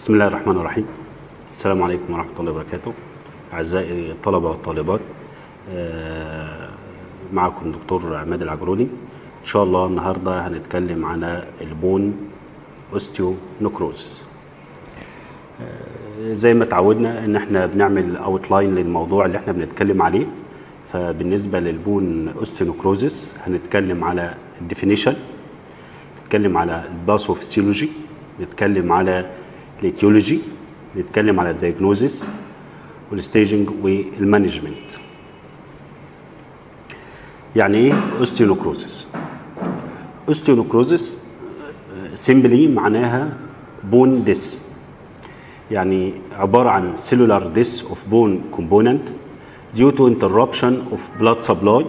بسم الله الرحمن الرحيم السلام عليكم ورحمة الله وبركاته أعزائي الطلبة والطالبات آه، معكم دكتور عماد العجروني إن شاء الله النهاردة هنتكلم على البون اوستيونكروزس زي ما اتعودنا ان احنا بنعمل اوتلاين للموضوع اللي احنا بنتكلم عليه فبالنسبه للبون اوستيونكروزس هنتكلم على الديفينيشن نتكلم على الباثوفيسيولوجي نتكلم على الايتيولوجي نتكلم على الدايجنوزيس والستيجنج والمانجمنت يعني ايه اوستيونكروزس اوستيونكروزس سيمبلي معناها بون ديس يعني عبارة عن cellular death of bone component due to interruption of blood supply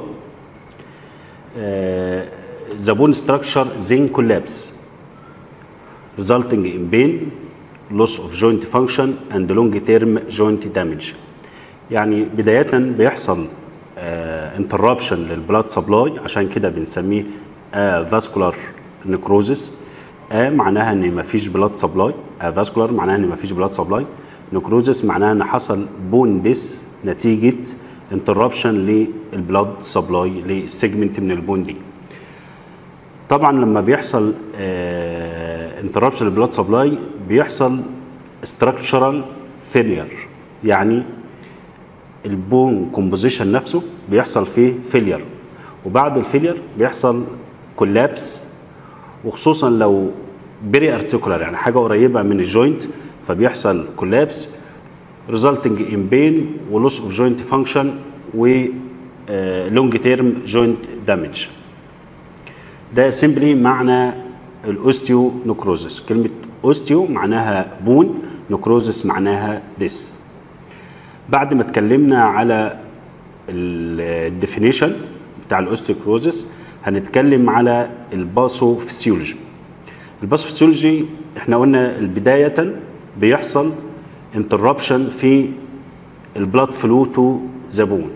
uh, the bone structure then collapse resulting in pain loss of joint function and long term joint damage يعني بداية بيحصل uh, interruption للبلاد سبلاي عشان كده بنسميه uh, vascular necrosis ا معناها ان مفيش بلاد سبلاي فاسكولار معناها ان مفيش بلاد سبلاي نكروزس معناها ان حصل بون ديس نتيجه انتربشن للبلاد سبلاي للسيجمنت من البون دي طبعا لما بيحصل انتربشن للبلاد سبلاي بيحصل structural failure يعني البون كومبوزيشن نفسه بيحصل فيه فيلير وبعد الفيلير بيحصل كولابس وخصوصا لو بيري ارتيكولار يعني حاجه قريبه من الجوينت فبيحصل كولابس resulting in pain ولوس اوف جوينت فانكشن و لونج تيرم جوينت دامج ده سيمبلي معنى الاوستيو نكروزس كلمه اوستيو معناها بون نكروزس معناها ديس بعد ما اتكلمنا على الديفينيشن بتاع الاوستيوكروزس هنتكلم على الباثوفيسيولوجي الباثوفيسيولوجي احنا قلنا بداية بيحصل انتربشن في البلاد فلو تو ذا بون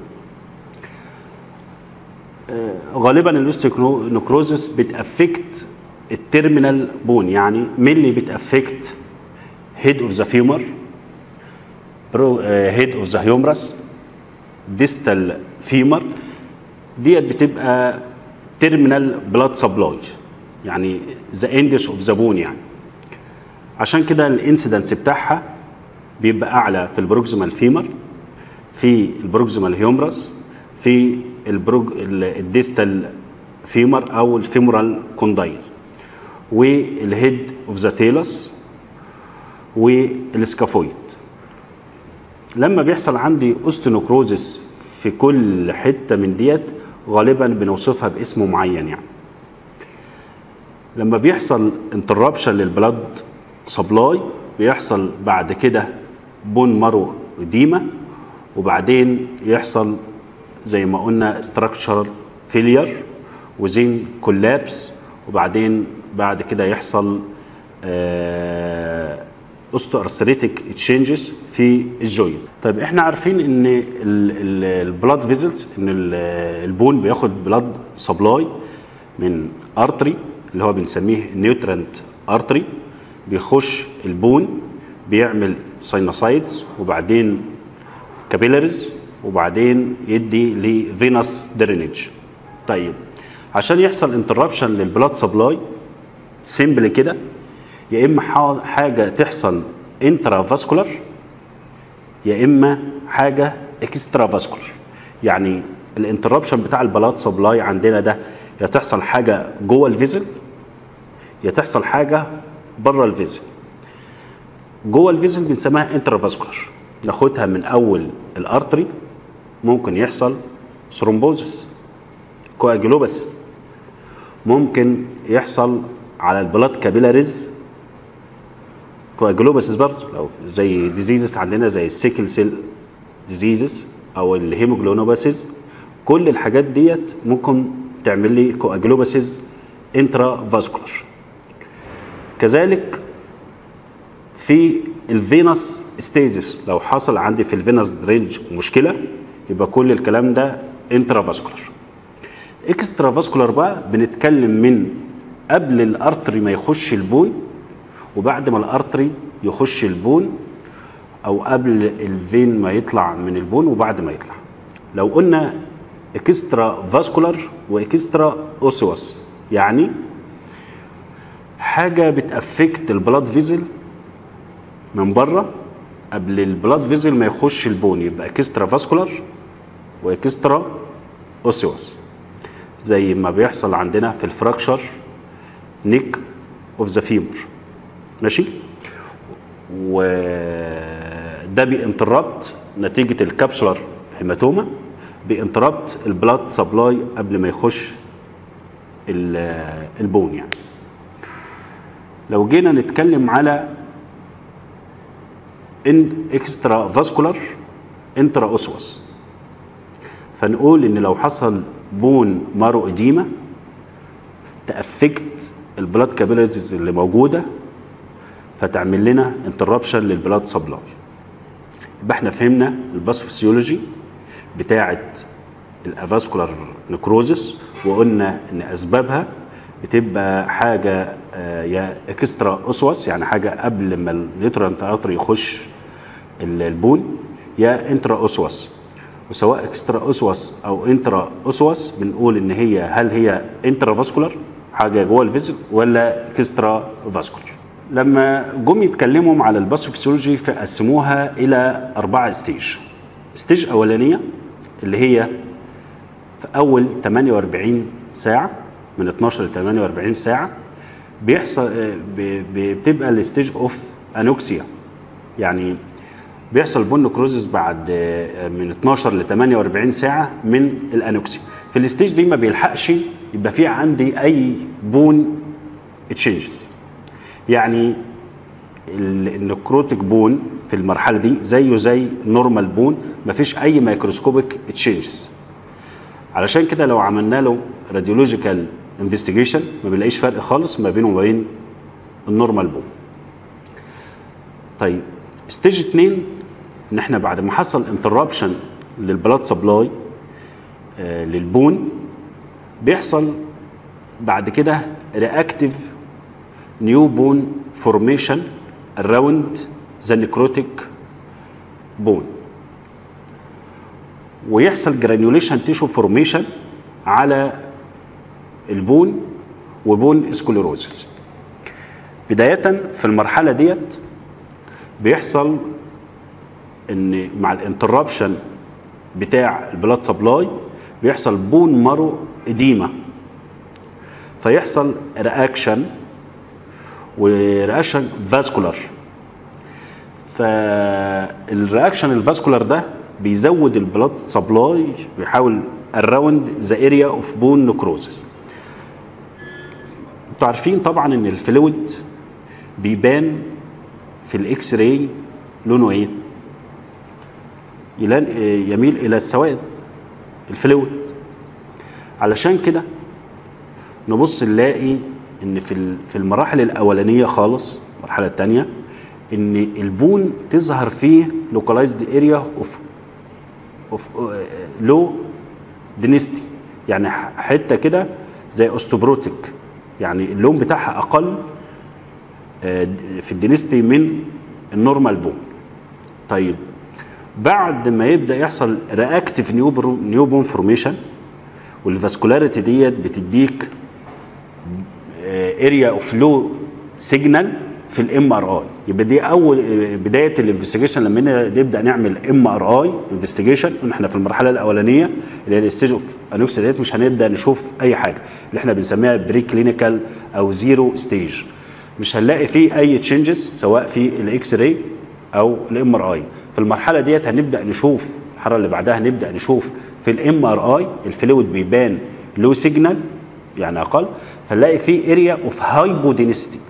غالبا الاوستيوكروزس بتافكت التيرمينال بون يعني مينلي بتافكت هيد اوف ذا فيمر هيد اوف ذا هيومرس ديستال فيمر ديت بتبقى تيرمينال بلاد سبلاي يعني ذا اندس اوف ذا بون يعني عشان كده الانسيدنس بتاعها بيبقى اعلى في البروكسيمال فيمر في البروكسيمال هيومرس في البروج الديستال فيمر او الفيمورال كوندايل والهيد اوف ذا تيلس والسكافويد لما بيحصل عندي اوستينوكروزس في كل حته من ديت غالبا بنوصفها باسم معين يعني لما بيحصل انتربشن للبلاد سبلاي بيحصل بعد كده بون مارو اديما وبعدين يحصل زي ما قلنا structural failure وزين كولابس وبعدين بعد كده يحصل اوستوارثريتك تشينجز في الجوينت طيب احنا عارفين ان البلاد فيزلز ان البون بياخد بلاد سبلاي من ارتري اللي هو بنسميه نيوترنت ارتري بيخش البون بيعمل ساينوسايدز وبعدين كابيلاريز وبعدين يدي لفينوس درينج طيب عشان يحصل انتربشن للبلاد سبلاي سيمبل كده يا اما حاجه تحصل انترا فاسكولار يا اما حاجه اكسترا فاسكولار يعني الانتربشن بتاع البلاد سبلاي عندنا ده يا تحصل حاجه جوه الفيزل يا تحصل حاجه بره الفيزل جوه الفيزل بنسميها انترا فاسكولار ناخدها من اول الارتري ممكن يحصل ثرومبوزس كواجلوبس ممكن يحصل على البلاد كابيلاريز كواجلوباسيس برضه لو زي ديزيزز عندنا زي السيكل سيل ديزيزز او الهيموجلونوباسيس كل الحاجات ديت ممكن تعمل لي كواجلوباسيس انترا فاسكولار كذلك في الفينوس ستيزيس لو حصل عندي في الفينوس درينج مشكله يبقى كل الكلام ده انترا فاسكولار اكسترا فاسكولار بقى بنتكلم من قبل الارتري ما يخش البون وبعد ما الارتري يخش البون او قبل الفين ما يطلع من البون وبعد ما يطلع لو قلنا اكسترا فاسكولار واكسترا اوسيوس يعني حاجه بتافكت البلاد فيزل من بره قبل البلاد فيزل ما يخش البون يبقى اكسترا فاسكولار واكسترا اوسيوس زي ما بيحصل عندنا في الفراكشر نيك اوف ذا فيمر ماشي وده بينتربت نتيجه الكابسولار هيماتوما بينتربت البلاد سبلاي قبل ما يخش ال- البون يعني لو جينا نتكلم على ان اكسترا فاسكولار انترا اوسوس فنقول ان لو حصل بون مارو اديما تافكت البلاد كابيلاريز اللي موجوده فتعمل لنا انتربشن للبلاد سبلاي يبقى احنا فهمنا الباثوفيسيولوجي بتاعه الافاسكولار نكروزس وقلنا ان اسبابها بتبقى حاجه آه، يا اكسترا اوسوس يعني حاجه قبل ما النيوترانت ارتري يخش ال- البون يا انترا اوسوس وسواء اكسترا اوسوس او انترا اوسوس بنقول ان هي هل هي انترا فاسكولار حاجه جوه الفيزل ولا اكسترا فاسكولار لما جم يتكلموا على الباثوفيسيولوجي فقسموها الى اربعه ستيج ستيج اولانيه اللي هي في اول 48 ساعه من 12 ل 48 ساعه بيحصل آه، ب- ب- بتبقى الستيج اوف انوكسيا يعني بيحصل بون كروزس بعد آه، من 12 ل 48 ساعه من الانوكسيا في الستيج دي ما بيلحقش يبقى في عندي اي بون تشينجز يعني ال- النكروتيك بون في المرحله دي زيه زي نورمال بون مفيش اي مايكروسكوبيك تشينجز علشان كده لو عملنا له راديولوجيكال انفستيجيشن ما بنلاقيش فرق خالص ما بينه وما بين النورمال بون طيب ستيج 2 ان احنا بعد ما حصل انتربشن للبلاد سبلاي آه للبون بيحصل بعد كده رياكتيف نيو بون فورميشن اراوند ذا نيكروتيك بون ويحصل جرانيوليشن تيشو فورميشن على البون وبون سكليروزس بداية في المرحلة ديت بيحصل ان مع الانتربشن بتاع البلاد سبلاي بيحصل بون مارو اديما فيحصل رياكشن ورياكشن فاسكولار فالرياكشن الفاسكولار ده بيزود البلاد سبلاي بيحاول اراوند ذا اريا اوف بون نكروزس انتوا عارفين طبعا ان الفلويد بيبان في الاكس راي لونه ايه يلان- يميل الى السواد الفلويد علشان كده نبص نلاقي ان في ال- في المراحل الاولانيه خالص المرحله الثانيه ان البون تظهر فيه لوكالايزد اريا اوف اوف لو دينستي يعني ح- حته كده زي اوستوبروتيك يعني اللون بتاعها اقل آه، د- في الدينستي من النورمال بون طيب بعد ما يبدا يحصل رياكتيف نيو برو- نيو بون فورميشن والفاسكولاريتي ديت بتديك اريا اوف لو سيجنال في الام ار اي يبقى دي اول آه، بدايه الانفستيجيشن لما ن- نبدا نعمل ام ار اي انفستيجيشن احنا في المرحله الاولانيه اللي هي الستيج اوف انوكسيا ديت مش هنبدا نشوف اي حاجه اللي احنا بنسميها بري كلينيكال او زيرو ستيج مش هنلاقي فيه اي تشينجز سواء في الاكس راي او الام ار اي في المرحله ديت هنبدا نشوف المرحله اللي بعدها هنبدا نشوف في الام ار اي الفلويد بيبان لو سيجنال يعني اقل فنلاقي فيه اريا اوف هايبودينستي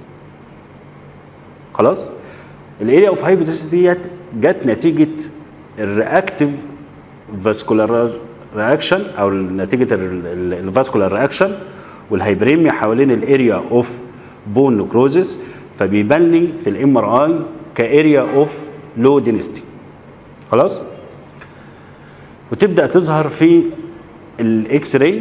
خلاص الاريا اوف هايبودينستي ديت جت نتيجه الرياكتيف فاسكولار رياكشن او نتيجه الفاسكولار رياكشن والهايبريميا حوالين الاريا اوف بون نكروزس فبيبان لي في الام ار اي كاريا اوف لو دينستي خلاص وتبدا تظهر في الاكس راي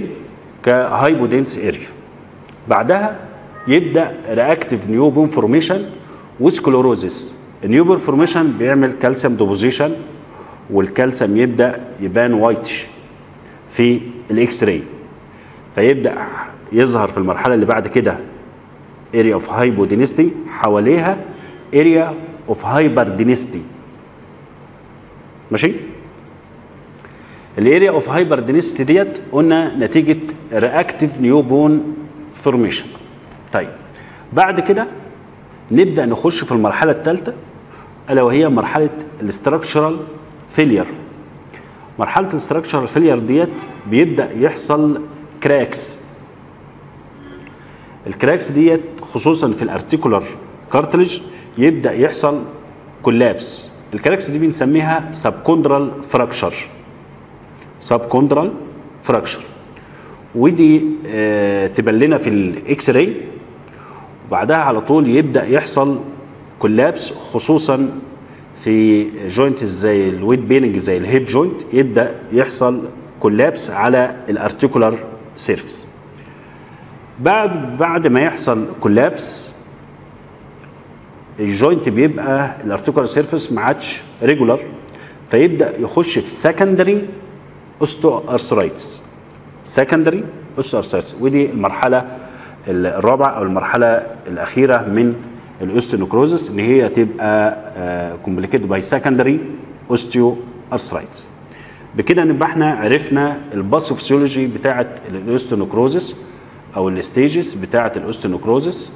كهايبودنس اريا بعدها يبدا رياكتيف نيو بون فورميشن وسكلوروزيس النيوبر فورميشن بيعمل كالسيوم ديبوزيشن والكالسيوم يبدا يبان وايتش في الاكس راي فيبدا يظهر في المرحله اللي بعد كده اريا اوف هايبودينستي حواليها اريا اوف هايبر دينستي ماشي الاريا اوف هايبر دينستي ديت قلنا نتيجه رياكتيف نيوبون فورميشن طيب بعد كده نبدا نخش في المرحله الثالثه الا وهي مرحله الاستراكشرال فيلير مرحله الاستراكشرال فيلير ديت بيبدا يحصل كراكس الكراكس ديت خصوصا في الارتيكولار كارتلج يبدا يحصل كولابس الكراكس دي بنسميها سبكوندرال فراكشر سبكوندرال فراكشر ودي آه تبان لنا في الاكس راي وبعدها على طول يبدا يحصل كولابس خصوصا في جوينت زي الويت بيننج زي الهيب جوينت يبدا يحصل كولابس على الارتيكولار سيرفيس بعد بعد ما يحصل كولابس الجوينت بيبقى الارتيكولار سيرفيس ما عادش ريجولار فيبدا يخش في سكندري اوستو ارثرايتس سكندري اوستو ارثرايتس ودي المرحله الرابعه او المرحله الاخيره من الاوستيونوكروزس ان هي تبقى كومبليكيتد باي سكندري اوستيو ارثرايتس بكده نبقى احنا عرفنا الباثوفيسيولوجي بتاعه الاوستيونوكروزس او الستيجز بتاعه الاوستيونوكروزس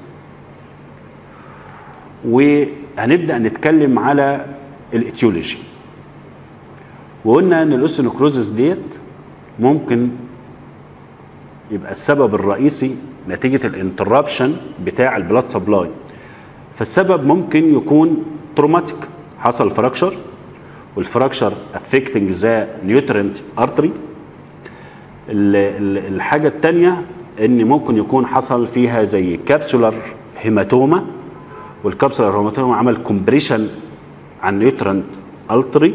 وهنبدا نتكلم على الاتيولوجي وقلنا ان الاوستيونوكروزس ديت ممكن يبقى السبب الرئيسي نتيجه الانتربشن بتاع البلاد سبلاي فالسبب ممكن يكون تروماتيك حصل فراكشر والفراكشر افكتنج ذا نيوترنت ارتري الحاجه الثانيه ان ممكن يكون حصل فيها زي كابسولار هيماتوما والكابسولار هيماتوما عمل كومبريشن عن نيوترنت التري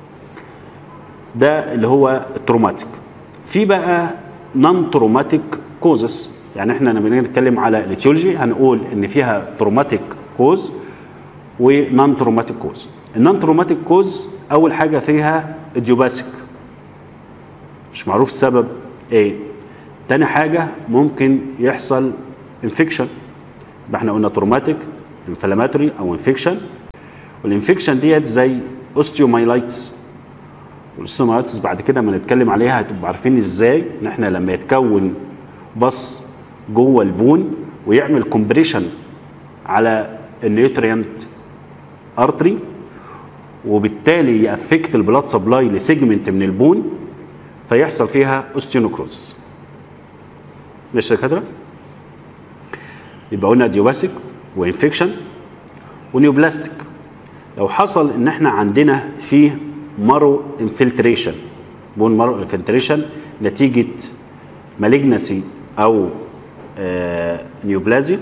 ده اللي هو التروماتيك في بقى نون تروماتيك كوزس يعني احنا لما نيجي نتكلم على الاتيولوجي هنقول ان فيها تروماتيك كوز ونون تروماتيك كوز النون تروماتيك كوز اول حاجه فيها اديوباسيك مش معروف السبب ايه تاني حاجه ممكن يحصل انفكشن يبقى احنا قلنا تروماتيك انفلاماتوري او انفكشن والانفكشن ديت زي اوستيومايلايتس والاوستيومايلايتس بعد كده ما نتكلم عليها هتبقوا عارفين ازاي ان احنا لما يتكون بص جوه البون ويعمل كومبريشن على النيوتريانت ارتري وبالتالي يافكت البلاد سبلاي لسيجمنت من البون فيحصل فيها اوستيونوكروز ماشي يا دكاتره يبقى قلنا ديوباسيك وانفكشن ونيوبلاستيك لو حصل ان احنا عندنا فيه مارو انفلتريشن بون مارو انفلتريشن نتيجه مالجنسي او آه نيوبلازيا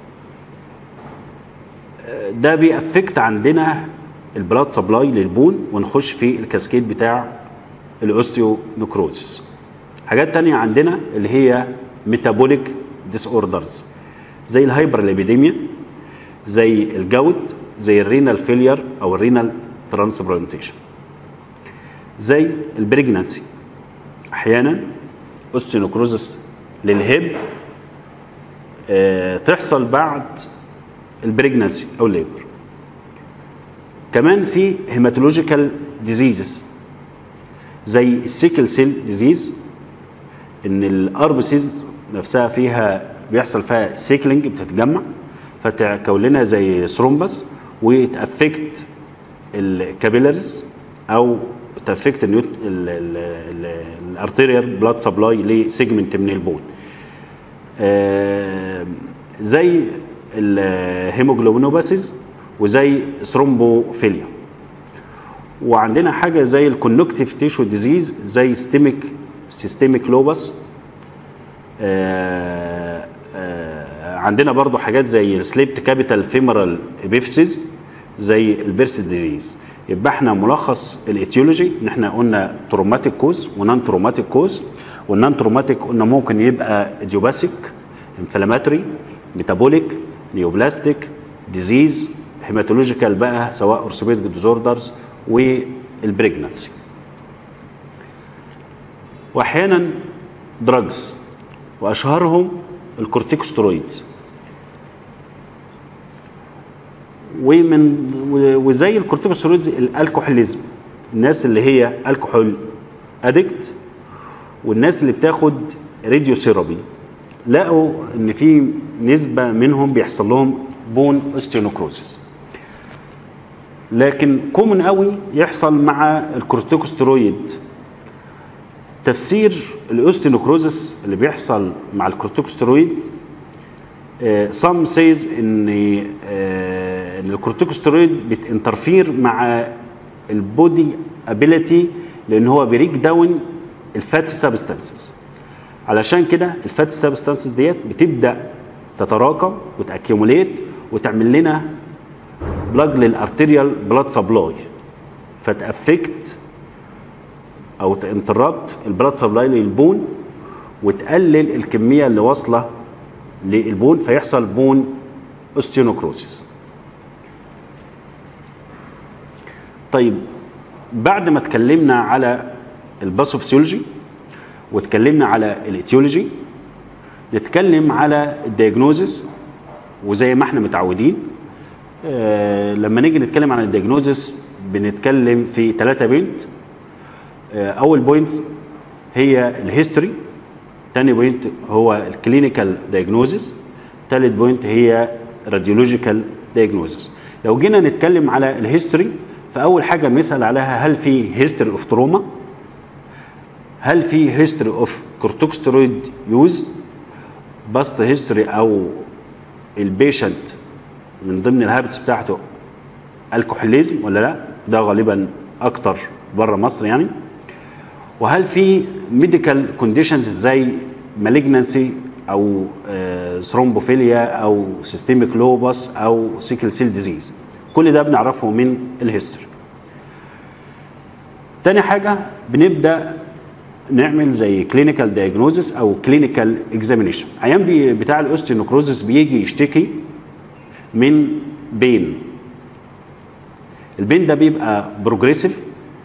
آه ده بيأفكت عندنا البلاد سبلاي للبون ونخش في الكاسكيد بتاع الاوستيونوكروزس حاجات تانية عندنا اللي هي ميتابوليك ديس اوردرز زي الهايبرليبيديميا زي الجوت زي الرينال فيلير او الرينال ترانسبلانتيشن زي البريجنانسي احيانا اوستيونوكروزس للهب آه تحصل بعد البريجنانسي او الليبر كمان في هيماتولوجيكال ديزيزز زي السيكل سيل ديزيز ان الاربسيز نفسها فيها بيحصل فيها سيكلينج بتتجمع فتكون لنا زي ثرومبس وتافكت الكابيلاريز او تافكت الارتيريال بلاد سبلاي لسيجمنت من البون آه زي الهيموجلوبينوباسيز وزي ثرومبوفيليا وعندنا حاجه زي الكونكتيف تيشو ديزيز زي ستيميك سيستميك لوبس آه آه عندنا برضو حاجات زي السليبت كابيتال فيمورال ابيفسيز زي البيرسيس ديزيز يبقى احنا ملخص الاتيولوجي ان احنا قلنا تروماتيك كوز ونان تروماتيك كوز والنان تروماتيك قلنا ممكن يبقى ديوباسيك انفلاماتوري ميتابوليك نيوبلاستيك ديزيز هيماتولوجيكال بقى سواء اورثوبيديك ديزوردرز والبريجنانسي واحيانا دراجز واشهرهم الكورتيكوسترويدز ومن وزي الكورتيكوسترويدز الالكحوليزم الناس اللي هي الكحول ادكت والناس اللي بتاخد راديو ثيرابي لقوا ان في نسبه منهم بيحصل لهم بون اوستيونوكروزيس لكن كومن قوي يحصل مع الكورتيكوسترويد تفسير الاوستيونوكروزيس اللي بيحصل مع الكورتيكوسترويد سام سيز ان آه، ان الكورتيكوسترويد بتنترفير مع البودي ابيليتي لان هو بريك داون الفاتي سبستانسز علشان كده الفاتي سبستانسز ديت بتبدا تتراكم وتاكيوموليت وتعمل لنا بلاج للارتيريال بلاد سبلاي فتافكت او تنتربت البلاد سبلاي للبون وتقلل الكميه اللي واصله للبون فيحصل بون اوستيونوكروسيس طيب بعد ما اتكلمنا على الباثوفيسيولوجي واتكلمنا على الاتيولوجي نتكلم على الدياجنوزس وزي ما احنا متعودين آه لما نيجي نتكلم عن الدياجنوزس بنتكلم في ثلاثة بوينت آه اول بوينت هي الهيستوري تاني بوينت هو الكلينيكال دايجنوزس تالت بوينت هي راديولوجيكال دايجنوزس لو جينا نتكلم على الهيستوري فاول حاجه بنسال عليها هل في هيستوري اوف تروما هل في هيستوري اوف كورتوكسترويد يوز باست هيستوري او البيشنت من ضمن الهابتس بتاعته الكحوليزم ولا لا ده غالبا اكتر بره مصر يعني وهل في ميديكال كونديشنز زي مالجنسي او ثرومبوفيليا او سيستميك لوبس او سيكل سيل ديزيز كل ده بنعرفه من الهيستوري تاني حاجه بنبدا نعمل زي كلينيكال دايجنوزس او كلينيكال اكزامينيشن عيان بي بتاع الاوستيونوكروزس بيجي يشتكي من بين البين ده بيبقى بروجريسيف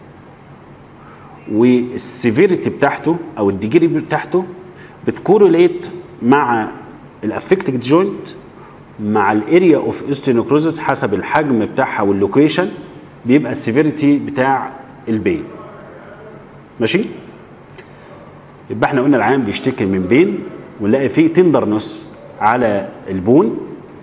والسيفيريتي بتاعته او الديجري بتاعته بتكورليت مع الافكتد جوينت مع الاريا اوف اوستيونوكروزس حسب الحجم بتاعها واللوكيشن بيبقى السيفيريتي بتاع البين ماشي يبقى احنا قلنا العيان بيشتكي من بين ونلاقي فيه تندرنس على البون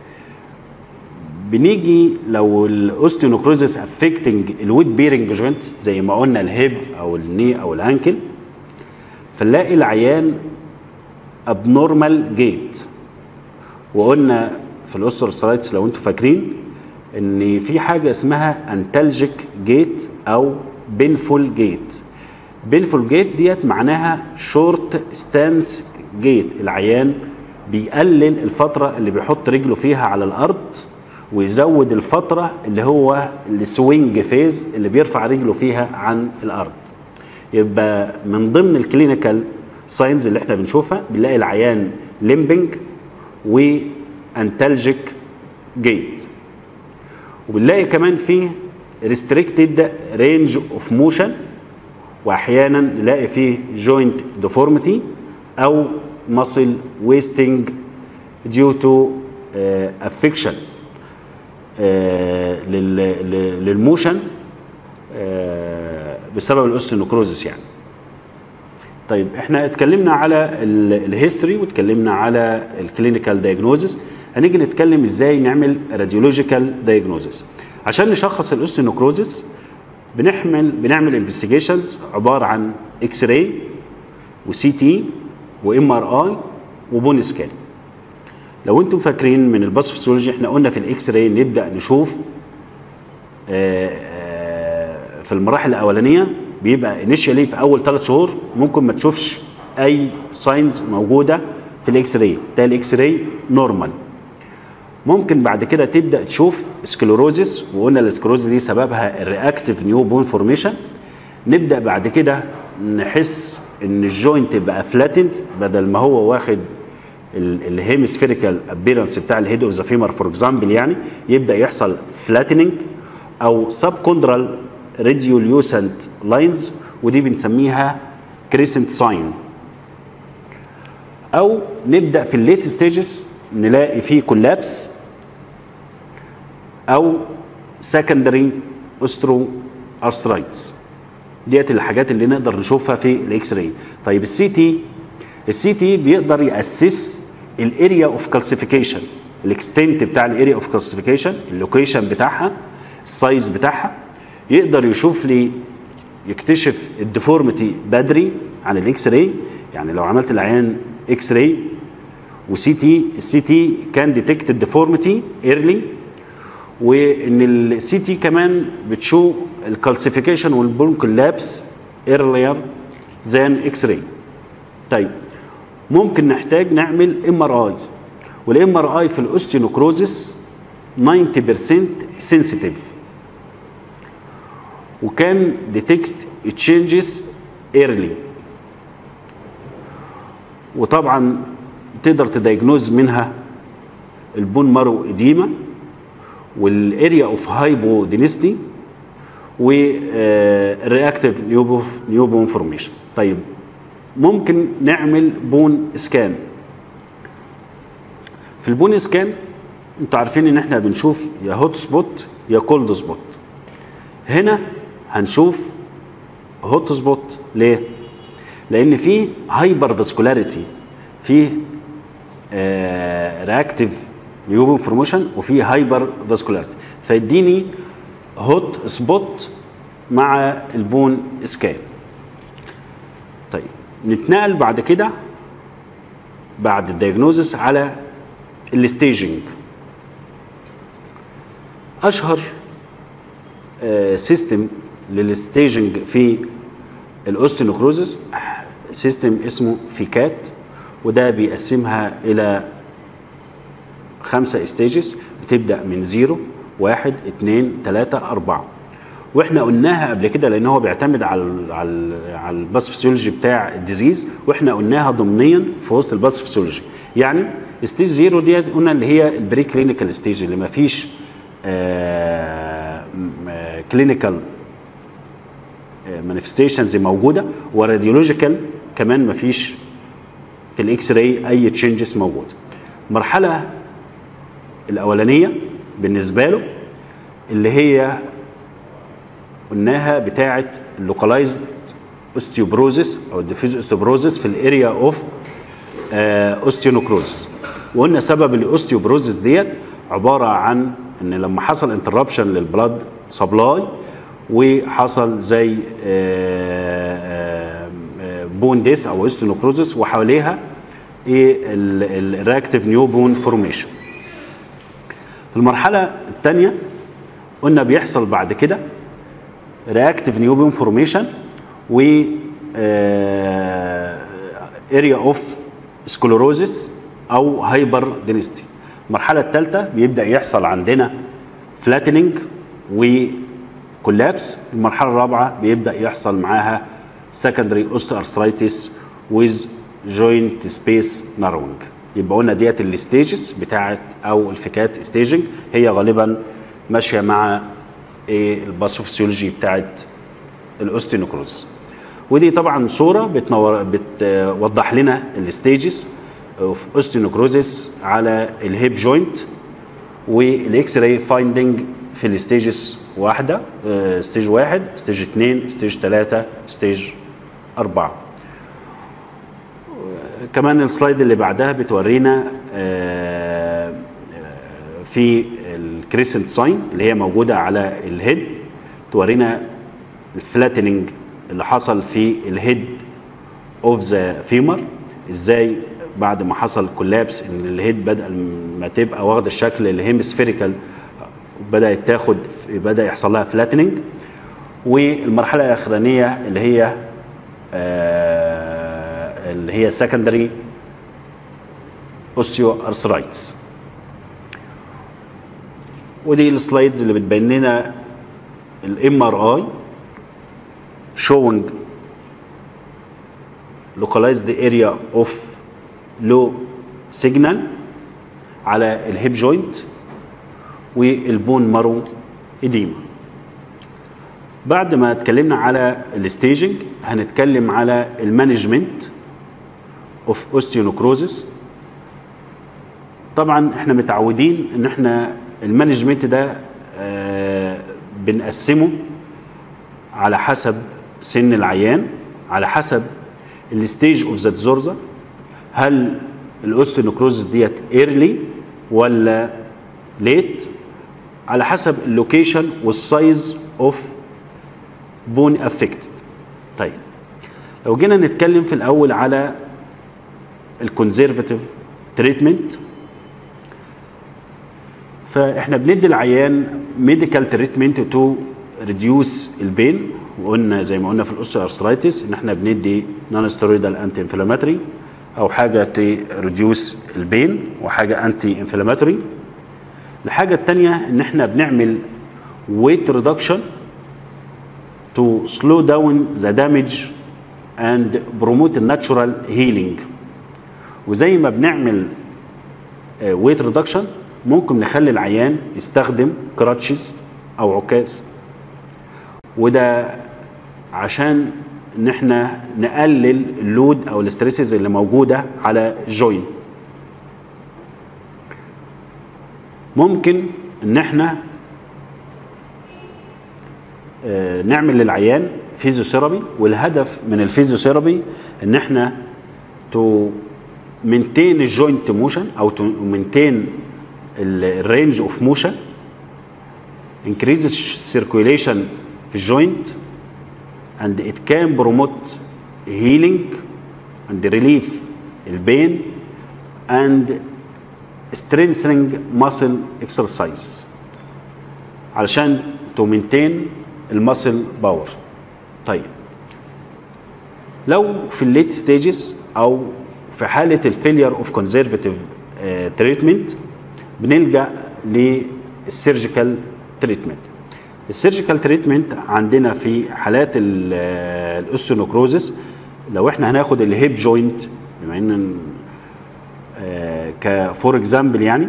بنيجي لو الاوستيونوكروزس افكتنج الويت بيرنج جوينت زي ما قلنا الهيب او الني او الانكل فنلاقي العيان ابنورمال جيت وقلنا في الاوستروسايتس لو انتم فاكرين ان في حاجه اسمها انتلجيك جيت او بينفول جيت بينفول جيت ديت معناها شورت ستانس جيت العيان بيقلل الفتره اللي بيحط رجله فيها على الارض ويزود الفتره اللي هو السوينج فيز اللي بيرفع رجله فيها عن الارض يبقى من ضمن الكلينيكال ساينز اللي احنا بنشوفها بنلاقي العيان ليمبنج وانتلجيك جيت وبنلاقي كمان فيه ريستريكتد رينج اوف موشن واحيانا نلاقي فيه جوينت ديفورميتي او muscle wasting due to uh, affection uh, لل- للموشن uh, بسبب الاوستينوكروزس يعني طيب احنا اتكلمنا على الهيستوري واتكلمنا على الكلينيكال دايجنوزس هنيجي نتكلم ازاي نعمل راديولوجيكال دايجنوزس عشان نشخص الاوستينوكروزس بنعمل بنعمل انفستيجيشنز عباره عن اكس راي وسي تي وام ار اي وبون سكان لو انتم فاكرين من الباثوفيسيولوجي احنا قلنا في الاكس راي نبدا نشوف آه، آه، في المراحل الاولانيه بيبقى انيشالي في اول ثلاث شهور ممكن ما تشوفش اي ساينز موجوده في الاكس راي ده الاكس راي نورمال ممكن بعد كده تبدا تشوف سكلوروزيس وقلنا السكلوروزيس دي سببها الرياكتيف نيو بون فورميشن نبدا بعد كده نحس ان الجوينت بقى فلاتنت بدل ما هو واخد الهيمسفيريكال ابيرنس بتاع الهيد اوف ذا فيمر فور اكزامبل يعني يبدا يحصل فلاتننج او سب كوندرال راديوليوسنت لاينز ودي بنسميها كريسنت ساين او نبدا في الليت ستيجز نلاقي فيه كولابس او سكندري اوسترو ارثرايتس ديت الحاجات اللي نقدر نشوفها في الاكس راي طيب السي تي السي تي بيقدر ياسس الاريا اوف كالسيفيكيشن الاكستنت بتاع الاريا اوف كالسيفيكيشن اللوكيشن بتاعها السايز بتاعها يقدر يشوف لي يكتشف الديفورميتي بدري عن الاكس راي يعني لو عملت العيان اكس راي وسي تي السي تي كان ديتكت الديفورميتي ايرلي وان السي تي كمان بتشو الكالسيفيكيشن والبون كولابس ايرلير ذان اكس راي طيب ممكن نحتاج نعمل ام ار اي والام ار اي في الاوستيونوكروزس 90% سنسيتيف وكان ديتكت تشينجز ايرلي وطبعا تقدر تدايجنوز منها البون مارو اديما والاريا اوف هايبو دينستي والرياكتيف نيوبون فورميشن طيب ممكن نعمل بون سكان في البون سكان انتوا عارفين ان احنا بنشوف يا هوت سبوت يا كولد سبوت هنا هنشوف هوت سبوت ليه لان في هايبر فاسكولاريتي في رياكتيف نيوبون فورميشن وفي هايبر فاسكولاريتي فيديني هوت سبوت مع البون سكان طيب نتنقل بعد كده بعد الدياجنوزس على الستيجنج اشهر سيستم للستيجنج في الاوستينوكروزس سيستم اسمه فيكات وده بيقسمها الى خمسة ستيجز بتبدا من زيرو واحد اتنين تلاتة أربعة واحنا قلناها قبل كده لان هو بيعتمد على ال على ال على الباثوفيسيولوجي بتاع الديزيز واحنا قلناها ضمنيا في وسط الباثوفيسيولوجي يعني ستيج زيرو ديت قلنا اللي هي البري كلينيكال ستيج اللي ما فيش كلينيكال مانيفستيشنز موجوده وراديولوجيكال كمان ما فيش في الاكس راي اي تشينجز موجوده المرحله الاولانيه بالنسبه له اللي هي قلناها بتاعه اللوكالايزد اوستيوبروزيس او الديفيوز اوستيوبروزيس في الاريا اوف اوستيونوكروزيس وقلنا سبب الاوستيوبروزيس ديت عباره عن ان لما حصل انتربشن للبلاد سبلاي وحصل زي بون ديس او اوستيونوكروزيس وحواليها ايه الرياكتيف نيو بون فورميشن في المرحله الثانيه قلنا بيحصل بعد كده رياكتيف نيو بون فورميشن و اريا اوف سكلوروزيس او هايبر دينستي المرحله الثالثه بيبدا يحصل عندنا فلاتننج وكولابس المرحله الرابعه بيبدا يحصل معاها سكندري اوستوارثرايتس ويز جوينت سبيس نارونج يبقى قلنا ديت الستيجز بتاعت او الفكات ستيجنج هي غالبا ماشيه مع ايه الباثوفيسيولوجي بتاعت الاوستينوكروزس ودي طبعا صوره بتنور بتوضح لنا الستيجز اوف اوستينوكروزس على الهيب جوينت والاكس راي فايندنج في الستيجز واحده ستيج واحد ستيج اثنين ستيج ثلاثه ستيج اربعه كمان السلايد اللي بعدها بتورينا في الكريسنت ساين اللي هي موجوده على الهيد تورينا الفلاتننج اللي حصل في الهيد اوف ذا فيمر ازاي بعد ما حصل كولابس ان الهيد بدا ما تبقى واخده الشكل الهيمسفيريكال بدات تاخد بدا يحصل لها فلاتننج والمرحله الاخرانيه اللي هي آه اللي هي سكندري اوستيو ارثرايتس ودي السلايدز اللي بتبين لنا الام ار اي showing localized area of low سيجنال على الهيب جوينت والبون مارو اديما بعد ما اتكلمنا على الستيجنج هنتكلم على المانجمنت اوف اوستيونوكروزس طبعا احنا متعودين ان احنا المانجمنت ده آه بنقسمه على حسب سن العيان على حسب الستيج اوف ذا ديزورزا هل الاوستيونوكروزس ديت ايرلي ولا ليت على حسب اللوكيشن والسايز اوف بون افكتد طيب لو جينا نتكلم في الاول على الكونزرفاتيف تريتمنت فاحنا بندي العيان ميديكال تريتمنت تو ريديوس البين وقلنا زي ما قلنا في الاوستيو ارثرايتس ان احنا بندي نون ستيرويدال انتي انفلاماتوري او حاجه تريديوس البين وحاجه انتي انفلاماتوري الحاجه الثانيه ان احنا بنعمل ويت ريدكشن to slow down the damage and promote natural healing وزي ما بنعمل ويت ريدكشن ممكن نخلي العيان يستخدم كراتشز او عكاز وده عشان ان احنا نقلل اللود او الاستريسز اللي موجوده على الجوينت ممكن ان احنا نعمل للعيان فيزيوثيرابي والهدف من الفيزيوثيرابي ان احنا تو مينتين الجوينت موشن او تو مينتين الرينج اوف موشن increase circulation في الجوينت and it can promote healing and relief البين and strengthening muscle exercises علشان تو مينتين المسل باور طيب لو في الليت ستيجز او في حاله الفيلير اوف كونزرفاتيف تريتمنت بنلجا للسيرجيكال تريتمنت السيرجيكال تريتمنت عندنا في حالات الاوستيونوكروزس لو احنا هناخد الهيب جوينت بما ان كفور اكزامبل يعني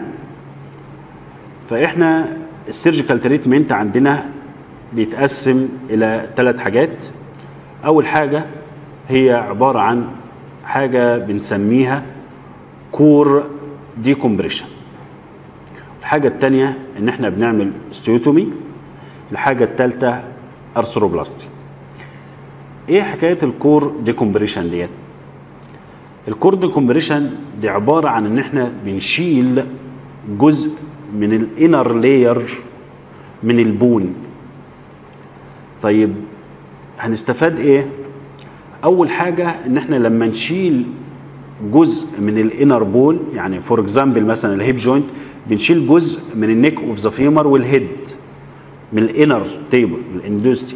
فاحنا السيرجيكال تريتمنت عندنا بيتقسم الى ثلاث حاجات اول حاجه هي عباره عن حاجه بنسميها كور ديكومبريشن الحاجه الثانيه ان احنا بنعمل ستيوتومي الحاجه الثالثه ارثروبلاستي ايه حكايه الكور ديكومبريشن ديت الكور ديكومبريشن دي عباره عن ان احنا بنشيل جزء من الانر لاير من البون طيب هنستفاد ايه اول حاجه ان احنا لما نشيل جزء من الانر بول يعني فور اكزامبل مثلا الهيب جوينت بنشيل جزء من النيك اوف ذا فيمر والهيد من الانر تيبل من الاندوستي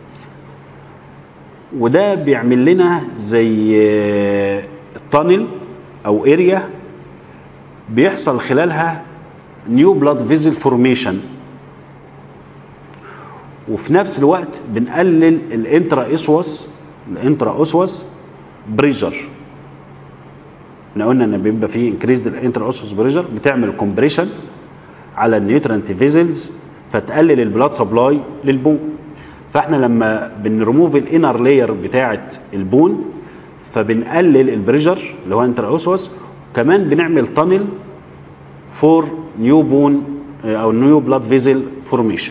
وده بيعمل لنا زي التانل او اريا بيحصل خلالها نيو بلاد فيزل فورميشن وفي نفس الوقت بنقلل الانترا اسوس الانترا اسوس بريجر احنا قلنا ان بيبقى فيه انكريز الانترا اسوس بريجر بتعمل كومبريشن على النيوترنت فيزلز فتقلل البلاد سبلاي للبون فاحنا لما بنريموف الانر لاير بتاعه البون فبنقلل البريجر اللي هو انترا اسوس وكمان بنعمل تانل فور نيو بون او نيو بلاد فيزل فورميشن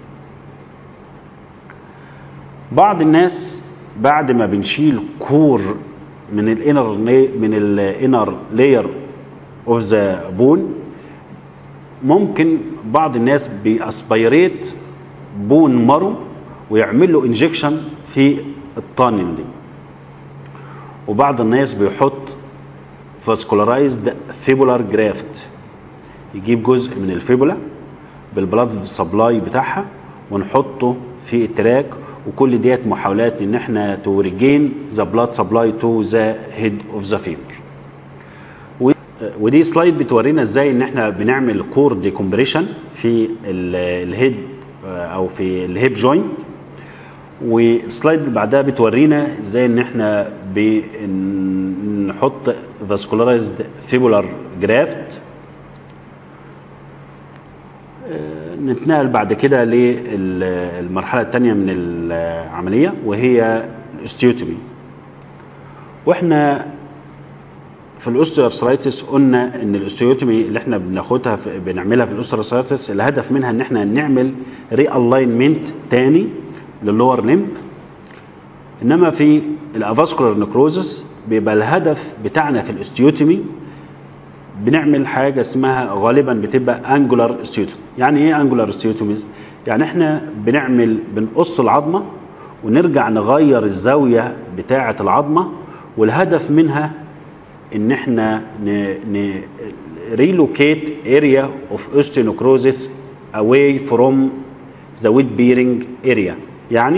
بعض الناس بعد ما بنشيل كور من الانر من الانر لاير اوف ذا بون ممكن بعض الناس بياسبيريت بون مارو ويعمل له انجكشن في الطانل دي وبعض الناس بيحط فاسكولارايزد فيبولار جرافت يجيب جزء من الفيبولا بالبلاد سبلاي بتاعها ونحطه في التراك وكل ديت محاولات ان احنا تو ريجين ذا بلاد سبلاي تو ذا هيد اوف ذا فيبر ودي سلايد بتورينا ازاي ان احنا بنعمل كور ديكومبريشن في الهيد او في الهيب جوينت والسلايد اللي بعدها بتورينا ازاي ان احنا ونحط فاسكولارايزد فيبولار جرافت نتنقل بعد كده للمرحله الثانيه من العمليه وهي الاستيوتومي واحنا في الاوستيوارثرايتس قلنا ان الاوستيوتومي اللي احنا بناخدها في بنعملها في الاوستيوارثرايتس الهدف منها ان احنا نعمل ري الاينمنت تاني للور ليمب انما في الافاسكولار نكروزس بيبقى الهدف بتاعنا في الاستيوتومي بنعمل حاجه اسمها غالبا بتبقى انجولار استيوتومي يعني ايه انجولار استيوتوميز يعني احنا بنعمل بنقص العظمه ونرجع نغير الزاويه بتاعه العظمه والهدف منها ان احنا ن ن relocate area of osteonecrosis away from the weight bearing area يعني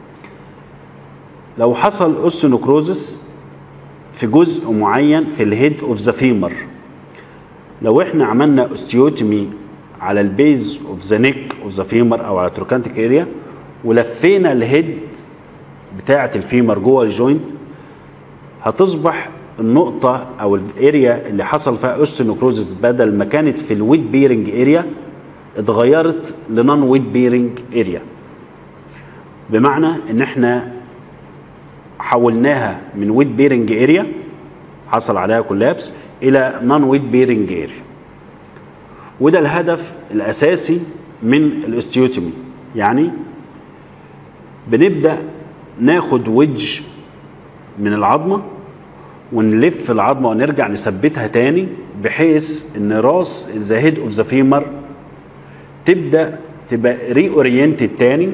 لو حصل اوستيونكروزس في جزء معين في الهيد اوف ذا فيمر لو احنا عملنا اوستيوتومي على البيز اوف ذا نيك اوف ذا فيمر او على تروكانتيك اريا ولفينا الهيد بتاعه الفيمر جوه الجوينت هتصبح النقطة أو الاريا اللي حصل فيها اوستينوكروزس بدل ما كانت في الويت بيرنج اريا اتغيرت لنون ويت بيرنج اريا بمعنى ان احنا حولناها من ويت بيرنج اريا حصل عليها كولابس الى نون ويت بيرنج اريا وده الهدف الاساسي من الاستيوتومي يعني بنبدا ناخد ويدج من العظمه ونلف العظمه ونرجع نثبتها تاني بحيث ان راس ذا هيد اوف ذا فيمر تبدا تبقى ري اورينتد تاني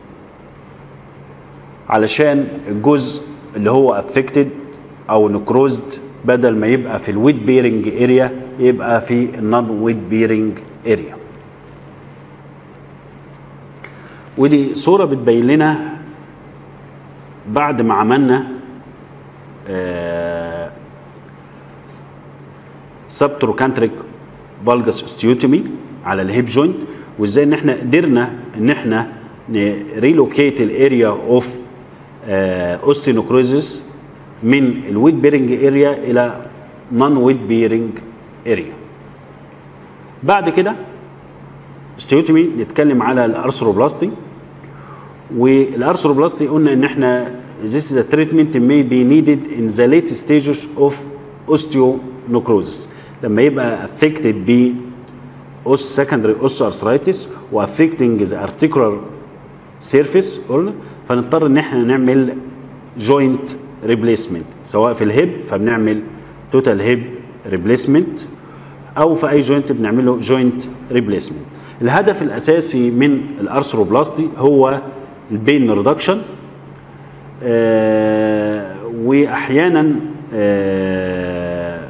علشان الجزء اللي هو افكتد او نكروزد بدل ما يبقى في الويت بيرنج اريا يبقى في النون ويت بيرنج اريا ودي صوره بتبين لنا بعد ما عملنا سبتروكانتريك بالجس استيوتومي على الهيب جوينت وازاي ان احنا قدرنا ان احنا ريلوكيت الاريا اوف اوستينوكروزس من الويت بيرنج اريا الى نون ويت بيرنج اريا بعد كده استيوتومي نتكلم على الارثروبلاستي والارثروبلاستي قلنا ان احنا this is a treatment may be needed in the late stages of osteonecrosis لما يبقى affected ب secondary osteoarthritis و affecting the articular surface قلنا فنضطر ان احنا نعمل joint replacement سواء في الهيب فبنعمل total hip replacement او في اي جوينت بنعمله joint replacement الهدف الاساسي من الارثروبلاستي هو البين ريدكشن آه واحيانا آه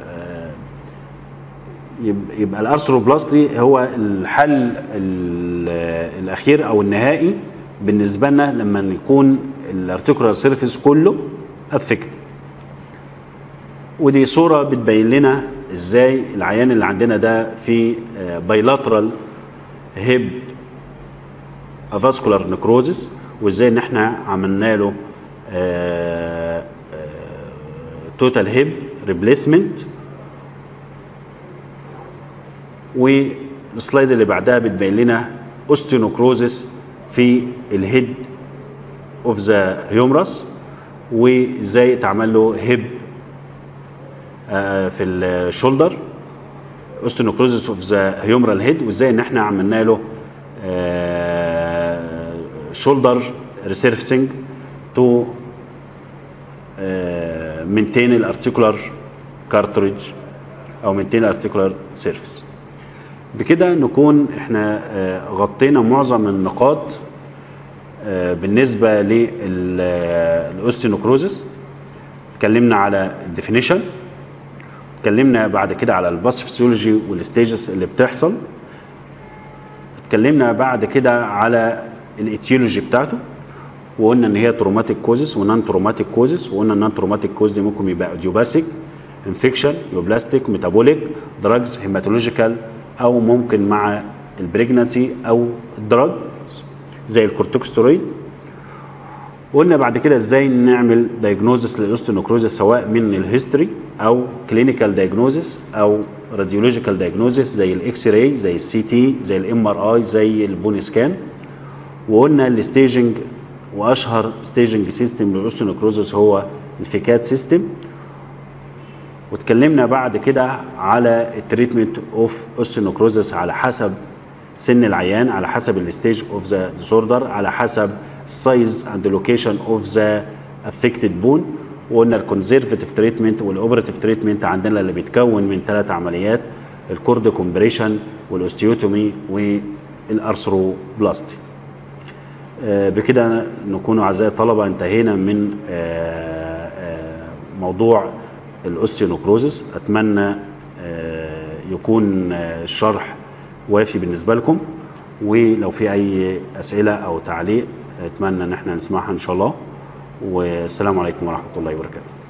يبقى الارثروبلاستي هو الحل الاخير او النهائي بالنسبه لنا لما يكون الارتيكولار سيرفيس كله افكت ودي صوره بتبين لنا ازاي العيان اللي عندنا ده في بايلاترال هيب افاسكولار نكروزس وازاي ان احنا عملنا له توتال هيب ريبليسمنت والسلايد اللي بعدها بتبين لنا اوستيونوكروزس في الهيد اوف ذا هيومرس وازاي اتعمل له هيب في الشولدر اوستيونوكروزس اوف ذا هيومرال هيد وازاي ان احنا عملنا له شولدر ريسيرفسنج تو مينتين الارتيكولار كارتريج او مينتين الارتيكولار سيرفيس بكده نكون احنا غطينا معظم النقاط بالنسبه للاوستينوكروزس اتكلمنا على الديفينيشن اتكلمنا بعد كده على الباس فيسيولوجي والستيجز اللي بتحصل اتكلمنا بعد كده على الايتيولوجي بتاعته وقلنا ان هي تروماتيك كوزس ونان تروماتيك كوزس وقلنا النان تروماتيك كوز دي ممكن يبقى اوديوباسيك انفكشن يوبلاستيك ميتابوليك دراجز هيماتولوجيكال او ممكن مع البريجنانسي او الدراج زي الكورتيكوستيرويد وقلنا بعد كده ازاي نعمل دايجنوزس للاوستيونكروزس سواء من الهيستوري او كلينيكال دايجنوزس او راديولوجيكال دايجنوزس زي الاكس راي زي السي تي زي الام ار اي زي البون سكان وقلنا الستيجنج واشهر ستيجنج سيستم للاوستيونكروزس هو الفيكات سيستم واتكلمنا بعد كده على التريتمنت اوف اوستيونكروزس على حسب سن العيان على حسب الستيج اوف ذا ديسوردر على حسب السايز اند لوكيشن اوف ذا افكتد بون وقلنا الكونزرفتيف تريتمنت والاوبراتيف تريتمنت عندنا اللي بيتكون من ثلاث عمليات الكورد كومبريشن والاوستيوتومي والارثروبلاستي آه بكده نكون اعزائي الطلبه انتهينا من آه آه موضوع الاوستيونوكروزس اتمنى يكون الشرح وافي بالنسبه لكم ولو في اي اسئله او تعليق اتمنى ان احنا نسمعها ان شاء الله والسلام عليكم ورحمه الله وبركاته